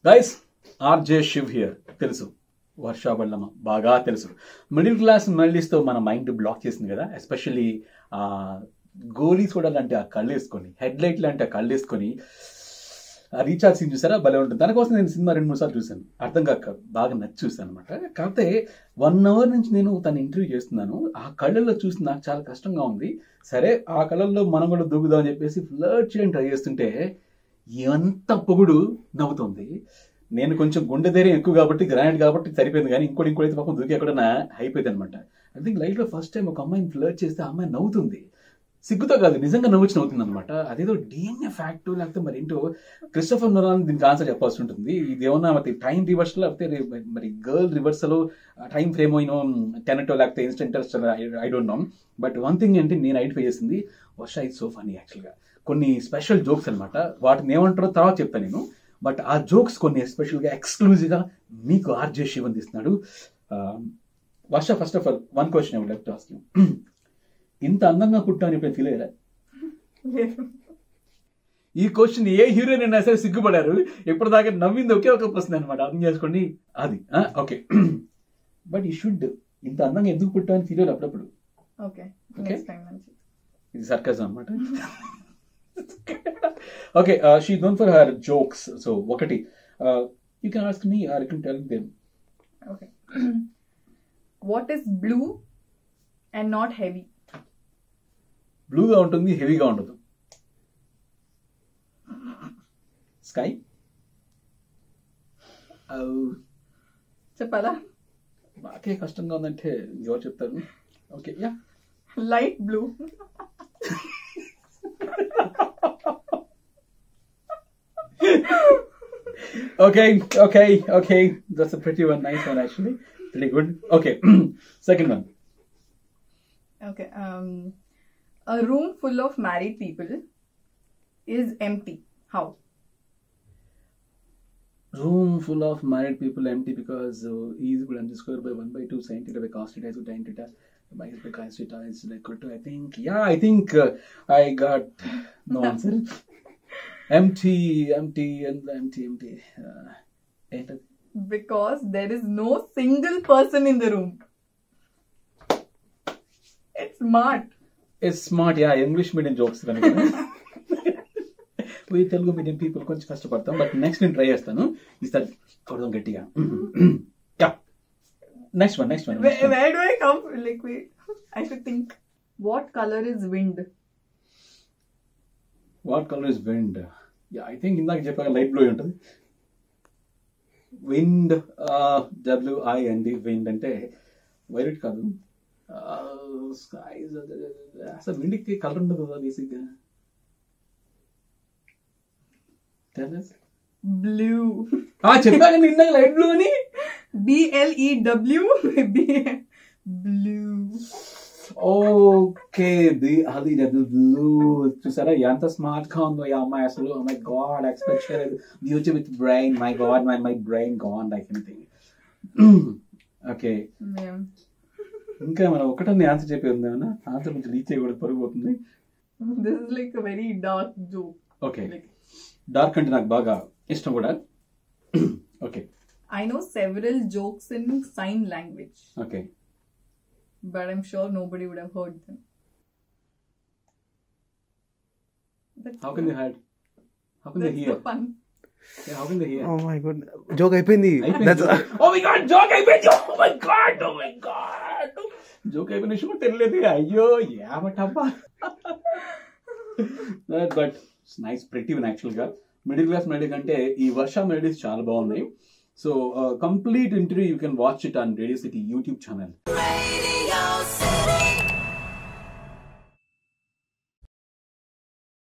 Guys RJ Shiv here తెలుసు వర్ష బళ్ళమ్మ బాగా తెలుసు మిడిల్ క్లాస్ మెల్లీస్తో మన మైండ్ బ్లాక్ చేసింది కదా ఎస్పెషల్లీ గోలీ చూడాలంటే అంటే ఆ కళ్ళు వేసుకొని హెడ్ లైట్లు అంటే ఆ కళ్ళు వేసుకొని ఆ రీఛార్జ్ సీన్ చూసారా భలే ఉంటుంది దానికోసం నేను సినిమా రెండు మూడు సార్లు చూశాను అర్థం కాక బాగా నచ్చి చూశాను అనమాట కాకపోతే వన్ అవర్ నుంచి నేను తన ఇంటర్వ్యూ చేస్తున్నాను ఆ కళ్ళల్లో చూసి నాకు చాలా కష్టంగా ఉంది సరే ఆ కళ్ళల్లో మనం కూడా దూకుదాం అని చెప్పేసి ఫ్లర్ట్ చేయడం ట్రై చేస్తుంటే ఎంత పొగుడు నవ్వుతుంది నేను కొంచెం గుండె ధైర్యం ఎక్కువ కాబట్టి గ్రాండ్ కాబట్టి సరిపోయింది కానీ ఇంకోటి ఇంకోటి పాపం దూకి ఎక్కడ అయిపోయింది అనమాట ఐ థింక్ లైఫ్ లో ఫస్ట్ టైం ఒక అమ్మాయిని ఫ్లర్ట్ చేస్తే ఆ అమ్మాయి నవ్వుతుంది సిగ్గుతో కాదు నిజంగా నవ్వుచి నవ్వుతుంది అనమాట అదేదో డిఎన్ఏ ఫ్యాక్ట్ లేకపోతే మరి ఏంటో క్రిస్టఫర్ నొలాన్ దీనికి ఆన్సర్ చెప్పాల్సి ఉంటుంది ఇది ఏమన్నా మరి టైం రివర్స్ లేకపోతే రి- మరి గర్ల్ రివర్స్ లో టైం ఫ్రేమ్ అయినో టెనటో లేకపోతే instant I don't know but one thing అంటే నేను ఐడెంటిఫై చేసింది వర్ష ఇస్ సో ఫనీ యాక్చువల్గా కొన్ని స్పెషల్ జోక్స్ అన్నమాట వాటిని ఏమంటారో తర్వాత చెప్తాను నేను బట్ ఆ జోక్స్ కొన్ని ఎస్పెషల్గా ఎక్స్క్లూజివ్గా మీకు ఆర్జే శివన్ తీస్తున్నాడు ఆ, Varsha first of all one question I like to ask you ఇంత అందంగా పుట్టాను ఇప్పుడు ఫీల్ అయ్యారా ఈ క్వశ్చన్ ఏ హీరోయిన్ అయినా సరే సిగ్గుపడారు ఇప్పటిదాకా నవ్వింది ఒకే ఒక ప్రశ్న అనమాట అర్థం చేసుకోండి అది ఓకే బట్ ఈ షుడ్ ఇంత అందంగా ఎందుకు పుట్టాను ఫీల్ అయ్యారు అప్పుడప్పుడు ఓకే Okay. నెక్స్ట్ టైం నుంచి ఇది సర్కజం అనమాట okay she done for her jokes so ఒకటి you can ask me or can tell them okay what is blue and not heavy బ్లూగా ఉంటుంది హెవీగా ఉండదు స్కై చెప్పాలా నాకే కష్టంగా ఉందంటే ఎవరు చెప్తారు okay yeah light blue Okay, okay, okay. That's a pretty one, nice one actually. Pretty good. Okay, second one. Okay. Um, a room full of married people is empty. How? Room full of married people empty because uh, e is equal to m square by 1 by 2 sin theta by cos theta is equal to tan theta minus by cos theta is equal to I think yeah I think uh, I got no answer. empty, empty, and empty, empty. Uh, ఏంటది? Because there is no single person in the room. It's smart. It's smart, yeah. English medium jokes కనుక we Telugu medium people కొంచెం కష్టపడతాం but next నేను try చేస్తాను ఈసారి కొడదాం గట్టిగా yeah next one next one Where, where do I come from? Like, wait, I should think. What color is wind? What colour is wind yeah I think ఇందాక చెప్పాక light blue ఉంటుంది wind W I అండి wind అంటే violet కాదు sky అసలు విండ్కి colour ఉండదు కదా బేసిక్గా Blue. చెప్పాక ఇందాక లైట్ బ్లూ అని B L E W. B. Blue. Okay the అది బ్లూ చూసారా ఎంత స్మార్ట్ గా ఉందో ఈ అమ్మాయి అసలు మై గాడ్ ఎక్స్పెక్ట్ చేయలేదు future with brain my God my my brain gone like anything okay Yeah. ఇంకా మనం ఒకటని ఆన్సర్ చెప్పి ఉంది ఏమన్నా ఆన్సర్ కొంచెం రీచ్ చేయకూడదు పరుగు పోతుంది This is like a very dark joke. Okay Like, dark అంటే నాకు బాగా ఇష్టం కూడా okay I know several jokes in sign language, okay but I'm sure nobody would have heard them. That's how can they hide how can they That's the hear fun. How can they hear Oh my god. Joke అయిపోయింది That's- oh my God joke అయిపోయింది oh my God oh my God joke అయిపోయిన విషయం కూడా తెలియలేదు అయ్యో ఏమటబ్బా but nice pretty one actual గా middle class melody కంటే ఈ వర్ష మెలడీస్ చాలా బాగున్నాయి so complete interview you can watch it on Radio City YouTube channel Radio City.